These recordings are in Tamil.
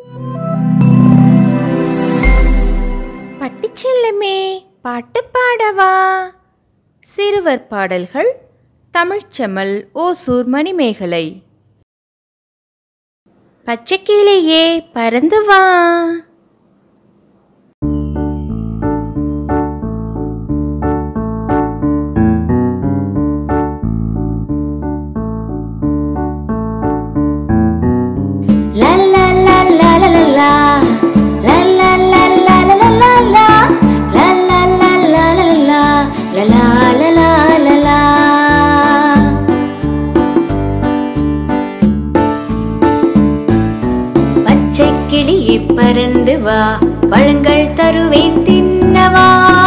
பட்டுச்செல்லமே பாட்டு பாடவா சிறுவர் பாடல்கள் தமிழ்ச்செம்மல் ஓசூர் மணிமேகலை பச்சைக்கிளியே பறந்து வா La la la la la la la. La la la la la la la la. La la la la la la la. La la la la la la. பச்சை கிளியே பறந்து வா பழங்கள் தருவேன் தின்னவா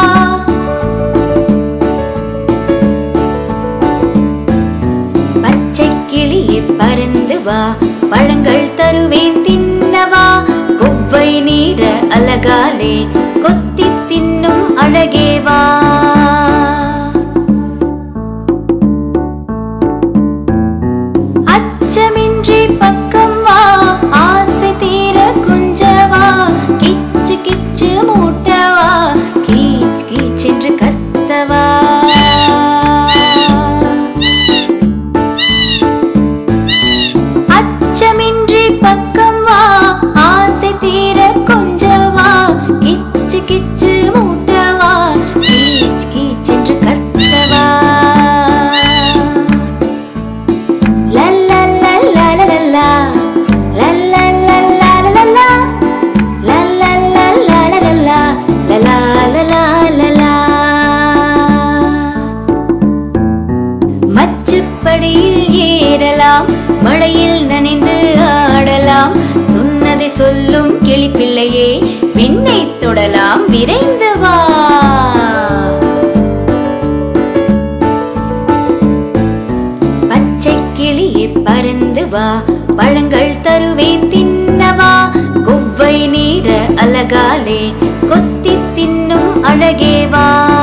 பச்சை கிளியே பறந்து வா பழங்கள் தருவேன் தின்னவா குப்பை நீர அழகாலே கொத்தி தின்னும் அழகே வா அச்சமின்றி பக்கம் வா ஆசை தீர குஞ்சவா கிச்சு கிச்சு மூட்டவா கீச் கீச்சென்று கத்தவா அச்சமின்றி பக்கம் வா ஆசை தீர கொஞ்சவா கிச்சு கிச்சு மூட்டவா கீச் கீச்சென்று கத்தவா La la la la la la la. La la la la la la la. La la la la la la la. La la la la la la. மச்சுப்படியில் ஏறலாம் மழையில் நனைந்து ஆடலாம் சொன்னதை சொல்லும் கிளிப்பிள்ளையே விண்ணை தொடலாம் விரைந்து வா பச்சை கிளியே பறந்து வா பழங்கள் தருவேன் தின்னவா குவ்வை நீர அழகாலே கொத்தி தின்னும் அழகே வா